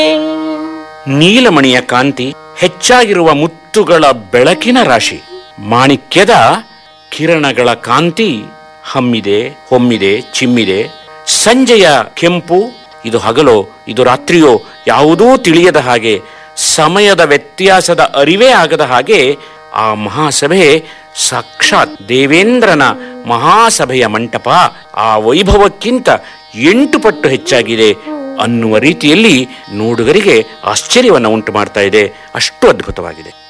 ನೀಲಮಣಿಯ ಕಾಂತಿ ಹೆಚ್ಚಾಗಿರುವ ಮುತ್ತುಗಳ ಬೆಳಕಿನ ರಾಶಿ ಮಾಣಿಕ್ಯದ ಕಿರಣಗಳ ಕಾಂತಿ ಹಮ್ಮಿದೆ ಹೊಮ್ಮಿದೆ ಚಿಮ್ಮಿದೆ ಸಂಜೆಯ ಕೆಂಪು ಇದು ಹಗಲೋ ಇದು ರಾತ್ರಿಯೋ ಯಾವುದೂ ತಿಳಿಯದ ಹಾಗೆ ಸಮಯದ ವ್ಯತ್ಯಾಸದ ಅರಿವೇ ಆಗದ ಹಾಗೆ ಆ ಮಹಾಸಭೆ ಸಾಕ್ಷಾತ್ ದೇವೇಂದ್ರನ ಮಹಾಸಭೆಯ ಮಂಟಪ ಆ ವೈಭವಕ್ಕಿಂತ ಎಂಟು ಪಟ್ಟು ಹೆಚ್ಚಾಗಿದೆ ಅನ್ನುವ ರೀತಿಯಲ್ಲಿ ನೋಡುಗರಿಗೆ ಆಶ್ಚರ್ಯವನ್ನು ಉಂಟು ಮಾಡ್ತಾ ಇದೆ ಅಷ್ಟು ಅದ್ಭುತವಾಗಿದೆ